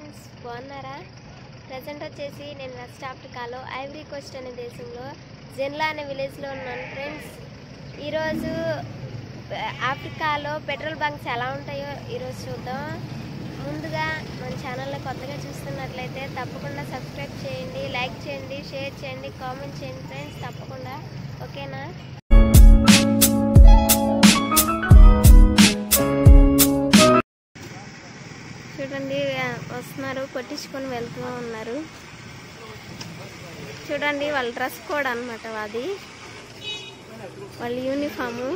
Friends బాగున్నారా present వచ్చేసి నేను వెస్ట్ ఆఫ్రికాలో ఐవరీ కోస్ట్ అనే దేశంలో జెన్లా అనే విలేజ్లో ఉన్నాను ఫ్రెండ్స్ ఈరోజు ఆ, ఆఫ్రికాలో పెట్రోల్ బంక్స్ ఎలా ఉంటాయో ఈరోజు చూద్దాం ముందుగా మన ఛానల్లో కొత్తగా చూస్తున్నట్లయితే తప్పకుండా సబ్స్క్రైబ్ చేయండి లైక్ చేయండి షేర్ చేయండి కామెంట్ చేయండి ఫ్రెండ్స్ తప్పకుండా ఓకేనా చూడండి ఆ, వస్తున్నారు కొట్టించుకొని వెళ్తూ ఉన్నారు చూడండి వాళ్ళ డ్రెస్ కోడ్ అనమాట అది వాళ్ళ యూనిఫాము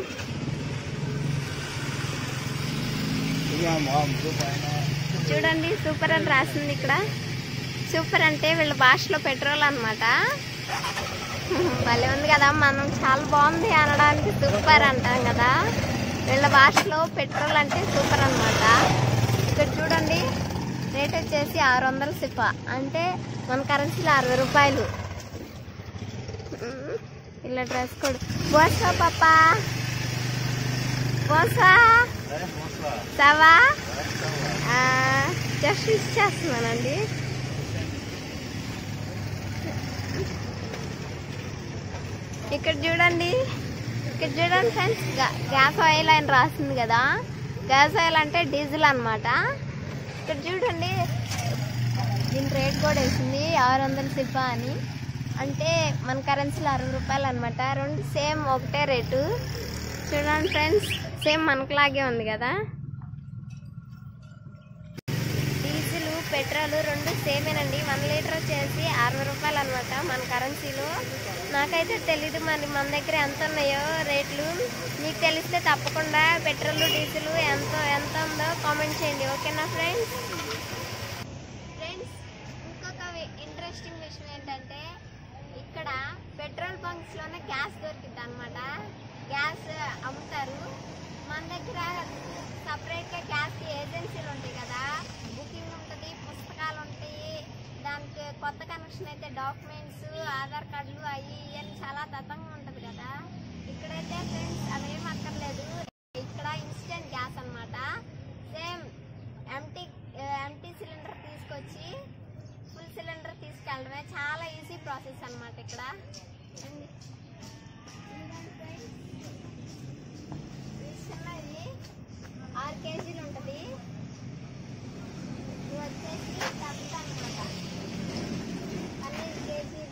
చూడండి సూపర్ అని రాసింది ఇక్కడ సూపర్ అంటే వీళ్ళ భాషలో పెట్రోల్ అనమాట భలే ఉంది కదా మనం చాలా బాగుంది అనడానికి సూపర్ అంటాం కదా వీళ్ళ భాషలో పెట్రోల్ అంటే సూపర్ అన్నమాట ఇక్కడ చూడండి రేట్ వచ్చేసి ఆరు వందల సిప్ప అంటే మన కరెన్సీలో అరవై రూపాయలు ఉమ్, ఇలా డ్రెస్ కోడ్ బోసా పాపా బోసా సవా జస్ట్ ఇచ్చేస్తున్నానండి ఇక్కడ చూడండి ఇక్కడ చూడండి ఫ్రెండ్స్ గ్యాస్ ఆయిల్ అని రాసింది కదా గ్యాస్ ఆయిల్ అంటే డీజిల్ అన్నమాట ఇక్కడ చూడండి దీని రేట్ కూడా వేసింది ఆరు వందల సిప్ప అని అంటే మన కరెన్సీలో అరవై రూపాయలు అనమాట రెండు సేమ్ ఒకటే రేటు చూడండి ఫ్రెండ్స్ సేమ్ మనకులాగే ఉంది కదా డీజిల్ పెట్రోల్ రెండు సేమేనండి వన్ లీటర్ వచ్చేసి అరవై రూపాయలు అనమాట మన కరెన్సీలో నాకైతే తెలీదు మరి మన దగ్గర ఎంత ఉన్నాయో రేట్లు మీకు తెలిస్తే తప్పకుండా పెట్రోల్ డీజిల్ ఎంత ఎంత ఉందో కామెంట్ చేయండి ఓకేనా ఫ్రెండ్స్ ఫ్రెండ్స్ ఇంకొక ఇంట్రెస్టింగ్ విషయం ఏంటంటే ఇక్కడ పెట్రోల్ బంక్స్ లోనే గ్యాస్ దొరికిద్ది అనమాట గ్యాస్ అమ్ముతారు మన దగ్గర సపరేట్ గా గ్యాస్ ఏజెన్సీలు ఉంటాయి కదా బుకింగ్ ఉంటుంది పుస్తకాలు ఉంటాయి దానికి కొత్త కనెక్షన్ అయితే డాక్యుమెంట్స్ ఆధార్ కార్డులు అవి ఇవన్నీ చాలా దత్తంగా ఉంటుంది కదా ఇక్కడైతే ఫ్రెండ్స్ అవేం అక్కర్లేదు ఇక్కడ ఇన్స్టెంట్ గ్యాస్ అన్నమాట సేమ్ ఎంటీ ఎంటీ సిలిండర్ తీసుకొచ్చి ఫుల్ సిలిండర్ తీసుకెళ్ళడమే చాలా ఈజీ ప్రాసెస్ అన్నమాట ఇక్కడ అండ్ ఇదిగోండి friends. ఇది చిన్నది ఆరు కేజీలు ఉంటుంది ఇది వచ్చేసి పెద్ద అనమాట పన్నెండు కేజీలు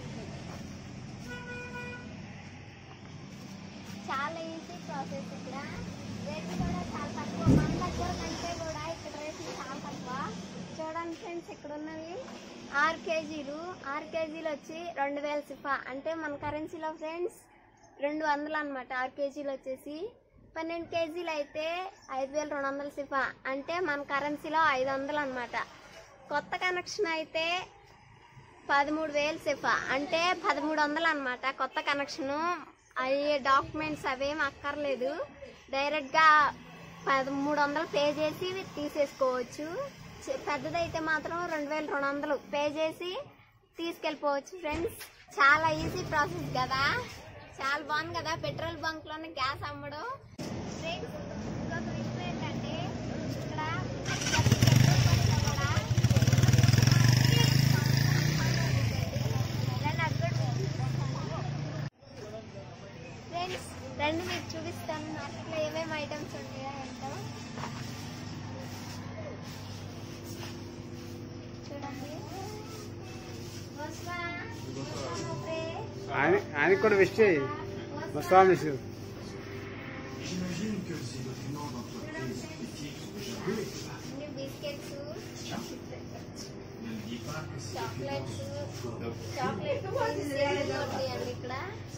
చాలా ఈజీ ప్రాసెస్ ఇక్కడ రేట్లు కూడా చాలా తక్కువ మన దగ్గర కంటే కూడా ఇక్కడ రేట్లు చాలా తక్కువ చూడండి ఫ్రెండ్స్ ఇక్కడ ఉన్నవి ఆరు కేజీలు ఆరు కేజీలు వచ్చి రెండు వేల సిఫా అంటే మన కరెన్సీలో ఫ్రెండ్స్ రెండు వందలు అనమాట ఆరు కేజీలు వచ్చేసి పన్నెండు కేజీలు అయితే ఐదు వేల రెండు వందల సిఫా అంటే మన కరెన్సీలో ఐదు వందలు అనమాట కొత్త కనెక్షన్ అయితే పదమూడు వేలు సిఫా అంటే పదమూడు వందలు అనమాట కొత్త కనెక్షను అవి డాక్యుమెంట్స్ అవేం అక్కర్లేదు డైరెక్ట్గా పదమూడు వందలు పే చేసి తీసేసుకోవచ్చు చి- పెద్దదైతే మాత్రం రెండు వేల రెండు వందలు పే చేసి తీసుకెళ్ళిపోవచ్చు ఫ్రెండ్స్ చాలా ఈజీ ప్రాసెస్ కదా చాలా బాగుంది కదా పెట్రోల్ బంక్లోనే గ్యాస్ అమ్మడం ఫ్రెండ్స్ ఇంకొక విషయం ఏంటంటే ఇక్కడ ప్రతి పెట్రోల్ బంక్లో కూడా ఫ్రెండ్స్ రండి మీకు చూపిస్తాను మార్కెట్లో ఏమేమి ఐటమ్స్ ఉంటాయో ఏంటో చూడండి వస్వా, వస్వా, ఆయన ఆయనకి కూడా విష్ చేయి మా స్వామి విష్ చేయి. అన్ని బిస్కెట్స్ చాక్లెట్స్ చాక్లెట్స్ ఉంటాయండి ఇక్కడ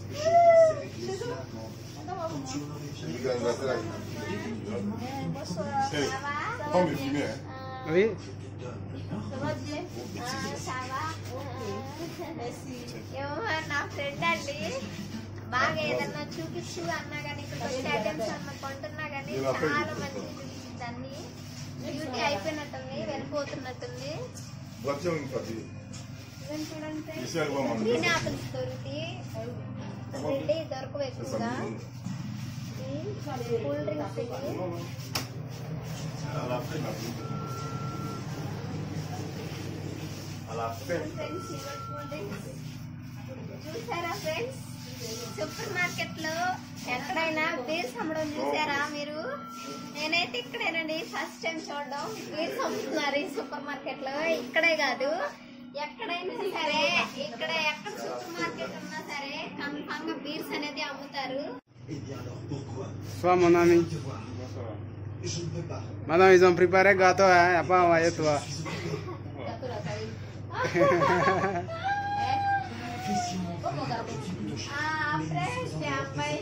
సావా, అవి ఆ, సావా. ఏమో నా ఫ్రెండ్ అండి బాగా ఏదన్నా చూపించు అన్నా కానీ ఇక్కడ వచ్చే ఐటమ్స్ అన్న కొంటున్నా కానీ చాలా మంచిగా చూపించింది అన్ని బ్యూటీ అయిపోయినట్టుంది వెళ్ళిపోతున్నట్టుంది ఇవన్నీ చూడండి విశాఖపట్నం. గ్రీన్ ఆపిల్స్ దొరుకుతాయి రెడ్డి దొరకవు ఎక్కువగా ఈ కూల్ డ్రింక్స్ ఇవి ఫ్రెండ్స్ చూసారా ఫ్రెండ్స్ సూపర్ మార్కెట్ లో ఎక్కడైనా బీర్స్ అమ్మడం చూసారా మీరు నేనైతే ఇక్కడేనండి ఫస్ట్ టైం చూడడం బీర్స్ అమ్ముతున్నారు ఈ సూపర్ మార్కెట్ లో ఇక్కడే కాదు ఎక్కడైనా సరే ఇక్కడ ఎక్కడ సూపర్ మార్కెట్ ఉన్నా సరే కన్ఫామ్ గా బీర్స్ అనేది అమ్ముతారు Soit mon ami. Madame, ils ont préparé gâteau, hein. Y a pas envoyé toi. ఆ, ఫ్రెండ్స్ ఈ అబ్బాయి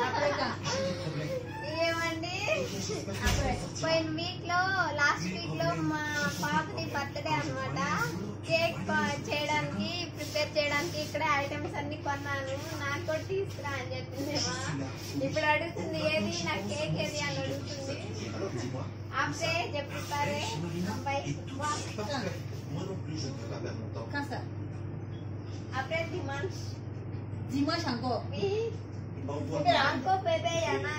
ఏమండి పోయిన వీక్ లో లాస్ట్ వీక్ లో మా పాపది బర్త్డే అన్నమాట కేక్ ప- చేయడానికి ప్రిపేర్ చేయడానికి ఇక్కడ ఐటమ్స్ అన్ని కొన్నాను నాకు కూడా తీసుకురా అని చెప్పిందేమా ఇప్పుడు అడుగుతుంది ఏది నా కేక్ ఏది అని అడుగుతుంది అప్పుడే చెప్తారే అబ్బాయి Quand ça అప్పుడే డిమాండ్స్ Dis-moi, Chango. నాకు బేబే అన్నా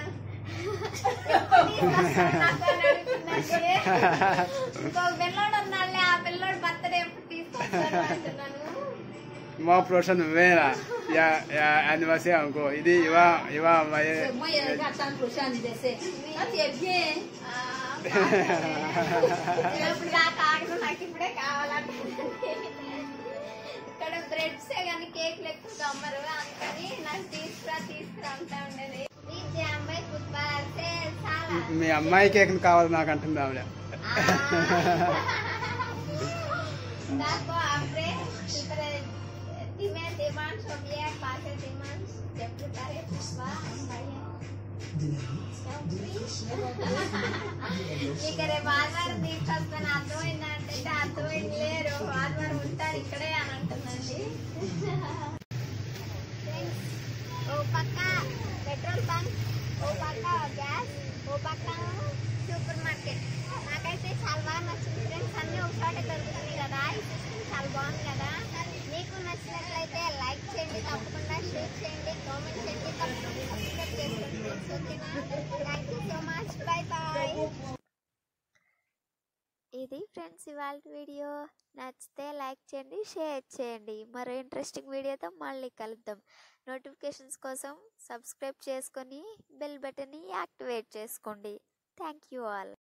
ఇంకో పిల్లోడు ఉన్నాడులే ఆ పిల్లోడు బర్త్డే ఎప్పుడు తీసుకొస్తాను అంటున్నాను Moi, prochaine nouvelle, là. Il y a, il y a anniversaire encore. Il dit, il va, il va envoyer. C'est moi, il y a le gars attendre le prochain anniversaire. Ah, tu es bien. ఆ, ఎప్పుడు దాకా ఆగదు నాకు ఇప్పుడే కావాలంటే ఇక్కడ breads కానీ కేక్లు ఎక్కువగా అమ్మరు అందుకని నాకు తీసుకురా తీసుకురా అంటా ఉండేది ఈ జాంబాయి ఫుట్బాల్ చాలా మీ అమ్మాయి కేక్ కావాలి నాకు అంటుంది ఆవిడ D'accord, après, tu peux tu mets des manches au bière, passer des manches, te préparer pour ça, ఇక్కడ రేపు ఆదివారం తీసుకొస్తాను అర్థమైందంటే అర్థమైంది లేరు ఆదివారం ఉంటారు ఇక్కడే అని అంటుందండి Friends, ఓ పక్క పెట్రోల్ బంక్ ఓ పక్క గ్యాస్ ఓ పక్క సూపర్ మార్కెట్ నాకైతే చాలా బాగా నచ్చింది ఫ్రెండ్స్ అన్నీ ఒక చోట దొరుకుతుంది కదా ఈ సిస్టమ్ చాలా బాగుంది కదా మీకు నచ్చినట్లయితే లైక్ చేయండి తప్పకుండా షేర్ చేయండి కామెంట్ చేయండి తప్పకుండా సబ్స్క్రైబ్ చేసుకోండి ఫ్రెండ్స్ ఓకేనా thank you so much bye bye ఇది ఫ్రెండ్స్ ఇవాళ వీడియో నచ్చితే లైక్ చేయండి షేర్ చేయండి మరో ఇంట్రెస్టింగ్ వీడియోతో మళ్ళీ కలుద్దాం నోటిఫికేషన్స్ కోసం సబ్స్క్రైబ్ చేసుకొని బెల్ బటన్ని యాక్టివేట్ చేసుకోండి థ్యాంక్ యూ ఆల్